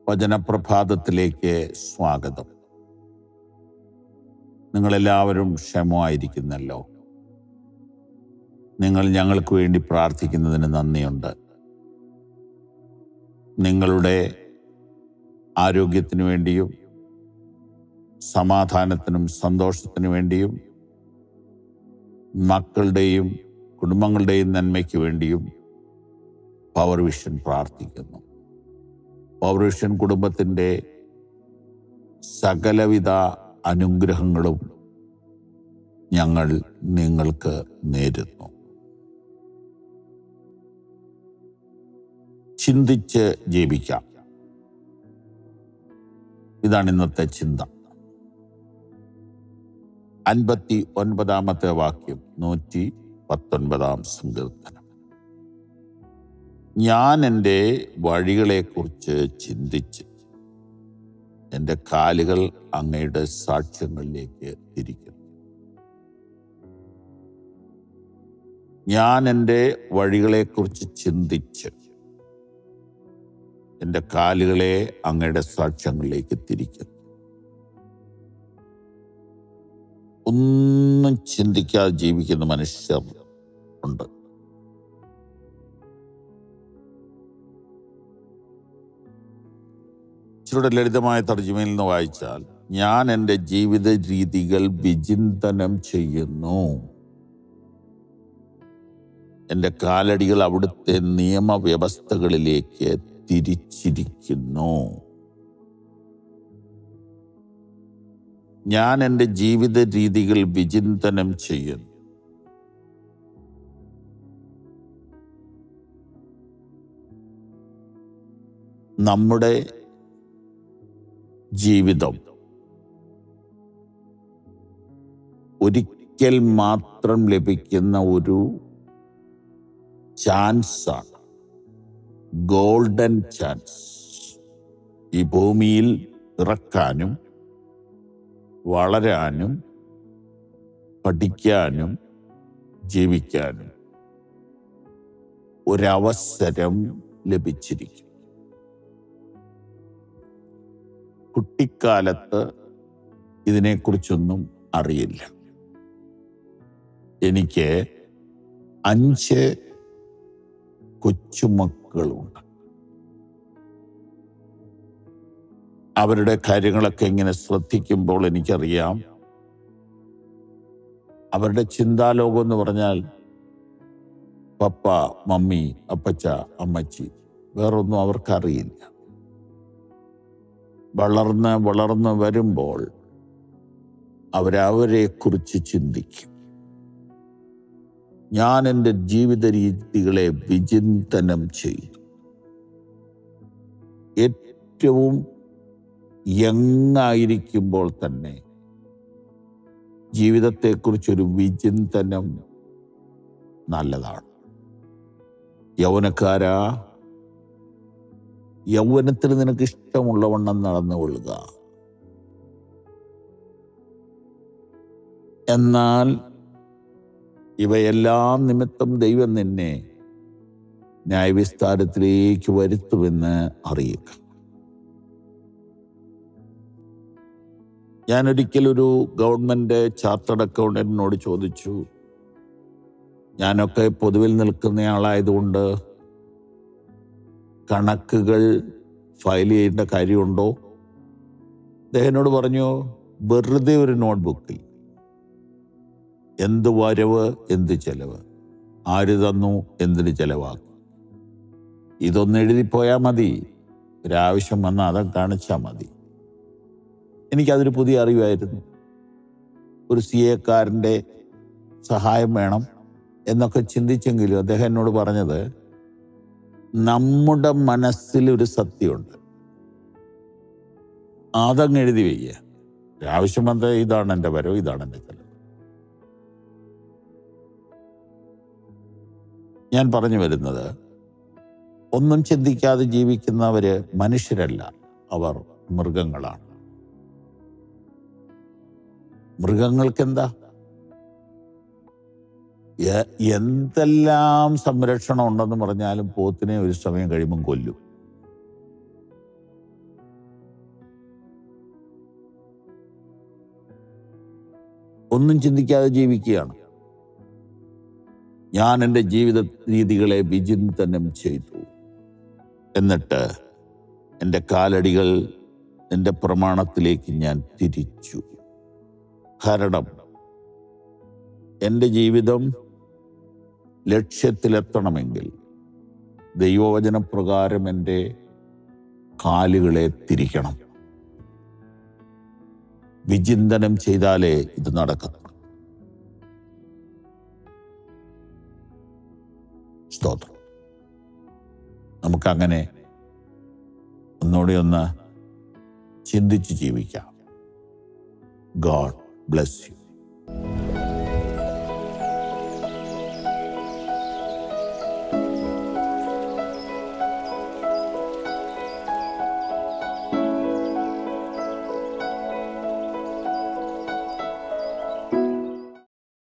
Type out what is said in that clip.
വചനപ്രഭാതത്തിലേക്ക് സ്വാഗതം നിങ്ങളെല്ലാവരും ക്ഷമമായിരിക്കുന്നല്ലോ നിങ്ങൾ ഞങ്ങൾക്ക് വേണ്ടി പ്രാർത്ഥിക്കുന്നതിന് നന്ദിയുണ്ട് നിങ്ങളുടെ ആരോഗ്യത്തിനു വേണ്ടിയും സമാധാനത്തിനും സന്തോഷത്തിനു വേണ്ടിയും മക്കളുടെയും കുടുംബങ്ങളുടെയും നന്മയ്ക്ക് വേണ്ടിയും പവർ വിഷൻ പ്രാർത്ഥിക്കുന്നു പവർ വിഷൻ കുടുംബത്തിൻ്റെ സകലവിധ അനുഗ്രഹങ്ങളും ഞങ്ങൾ നിങ്ങൾക്ക് നേരുന്നു ചിന്തിച്ച് ജീവിക്കാം ഇതാണ് ഇന്നത്തെ ചിന്ത അൻപത്തി ഒൻപതാമത്തെ വാക്യം നൂറ്റി പത്തൊൻപതാം സങ്കീർത്തനം ഞാൻ എൻ്റെ വഴികളെക്കുറിച്ച് ചിന്തിച്ച് എൻ്റെ കാലുകൾ അങ്ങയുടെ സാക്ഷ്യങ്ങളിലേക്ക് തിരിക്കുന്നു ഞാൻ എൻ്റെ വഴികളെക്കുറിച്ച് ചിന്തിച്ച് എൻ്റെ കാലുകളെ അങ്ങയുടെ സാക്ഷ്യങ്ങളിലേക്ക് തിരിക്കുന്നു ഒന്നും ചിന്തിക്കാതെ ജീവിക്കുന്ന മനുഷ്യർ ഉണ്ട് ഇച്ചിരൂടെ ലളിതമായ തർജ്ജമയിൽ നിന്ന് വായിച്ചാൽ ഞാൻ എൻ്റെ ജീവിത രീതികൾ വിചിന്തനം ചെയ്യുന്നു എൻ്റെ കാലടികൾ അവിടുത്തെ നിയമവ്യവസ്ഥകളിലേക്ക് തിരിച്ചിരിക്കുന്നു ഞാൻ എൻ്റെ ജീവിത രീതികൾ വിചിന്തനം ചെയ്യുന്നു നമ്മുടെ ജീവിതം ഒരിക്കൽ മാത്രം ലഭിക്കുന്ന ഒരു ചാൻസാണ് ഗോൾഡൻ ചാൻസ് ഈ ഭൂമിയിൽ ഇറക്കാനും വളരാനും പഠിക്കാനും ജീവിക്കാനും ഒരവസരം ലഭിച്ചിരിക്കും കുട്ടിക്കാലത്ത് ഇതിനെക്കുറിച്ചൊന്നും അറിയില്ല എനിക്ക് അഞ്ച് കൊച്ചുമക്കളുണ്ട് അവരുടെ കാര്യങ്ങളൊക്കെ ഇങ്ങനെ ശ്രദ്ധിക്കുമ്പോൾ എനിക്കറിയാം അവരുടെ ചിന്താലോകം എന്ന് പറഞ്ഞാൽ പപ്പ മമ്മി അപ്പച്ച അമ്മച്ചി വേറൊന്നും അവർക്കറിയില്ല വളർന്ന് വളർന്ന് വരുമ്പോൾ അവരവരെ കുറിച്ച് ചിന്തിക്കും ഞാൻ എൻ്റെ ജീവിത രീതികളെ വിചിന്തനം ചെയ്തു ഏറ്റവും യങ്ങായിരിക്കുമ്പോൾ തന്നെ ജീവിതത്തെക്കുറിച്ചൊരു വിചിന്തനം നല്ലതാണ് യൗവനക്കാരാ യൗവനത്തിൽ നിനക്ക് ഇഷ്ടമുള്ളവണ്ണം നടന്നുകൊള്ളുക എന്നാൽ ഇവയെല്ലാം നിമിത്തം ദൈവം നിന്നെ ന്യായവിസ്താരത്തിലേക്ക് വരുത്തുമെന്ന് അറിയുക ഞാനൊരിക്കലൊരു ഗവൺമെന്റ് ചാർട്ടേഡ് അക്കൗണ്ടന്റിനോട് ചോദിച്ചു ഞാനൊക്കെ പൊതുവിൽ നിൽക്കുന്നയാളായതുകൊണ്ട് കണക്കുകൾ ഫയൽ ചെയ്യേണ്ട കാര്യമുണ്ടോ അദ്ദേഹനോട് പറഞ്ഞു വെറുതെ ഒരു നോട്ട്ബുക്കിൽ എന്ത് വരവ് എന്ത് ചെലവ് ആര് തന്നു എന്തിന് ചെലവാക്കി ഇതൊന്ന് എഴുതിപ്പോയാൽ മതി ഒരാവശ്യം വന്നാൽ അത് കാണിച്ചാൽ മതി എനിക്കതൊരു പുതിയ അറിവായിരുന്നു ഒരു സി എക്കാരൻ്റെ സഹായം വേണം എന്നൊക്കെ ചിന്തിച്ചെങ്കിലും അദ്ദേഹം എന്നോട് പറഞ്ഞത് നമ്മുടെ മനസ്സിൽ ഒരു സത്യമുണ്ട് അതങ്ങ് എഴുതി വയ്യ ആവശ്യം വന്ന ഇതാണ് എൻ്റെ വരവ് ഇതാണ് എൻ്റെ ചെലവ് ഞാൻ പറഞ്ഞു വരുന്നത് ഒന്നും ചിന്തിക്കാതെ ജീവിക്കുന്നവര് മനുഷ്യരല്ല അവർ മൃഗങ്ങളാണ് മൃഗങ്ങൾക്കെന്താ എ- എന്തെല്ലാം സംരക്ഷണം ഉണ്ടെന്ന് പറഞ്ഞാലും പോത്തിനെ ഒരു സമയം കഴിയുമ്പം കൊല്ലും ഒന്നും ചിന്തിക്കാതെ ജീവിക്കുകയാണ് ഞാൻ എൻ്റെ ജീവിത രീതികളെ വിചിന്തനം ചെയ്തു എന്നിട്ട് എൻ്റെ കാലടികൾ നിന്റെ പ്രമാണത്തിലേക്ക് ഞാൻ തിരിച്ചു കാരണം എൻ്റെ ജീവിതം ലക്ഷ്യത്തിലെത്തണമെങ്കിൽ ദൈവവചനപ്രകാരം എൻ്റെ കാലുകളെ തിരിക്കണം വിചിന്തനം ചെയ്താലേ ഇത് നടക്കത്തുള്ളൂ സ്തോത്രം നമുക്കങ്ങനെ ഒന്നുകൂടി ഒന്ന് ചിന്തിച്ച് ജീവിക്കാം ഗോഡ് ബ്ലെസ് യു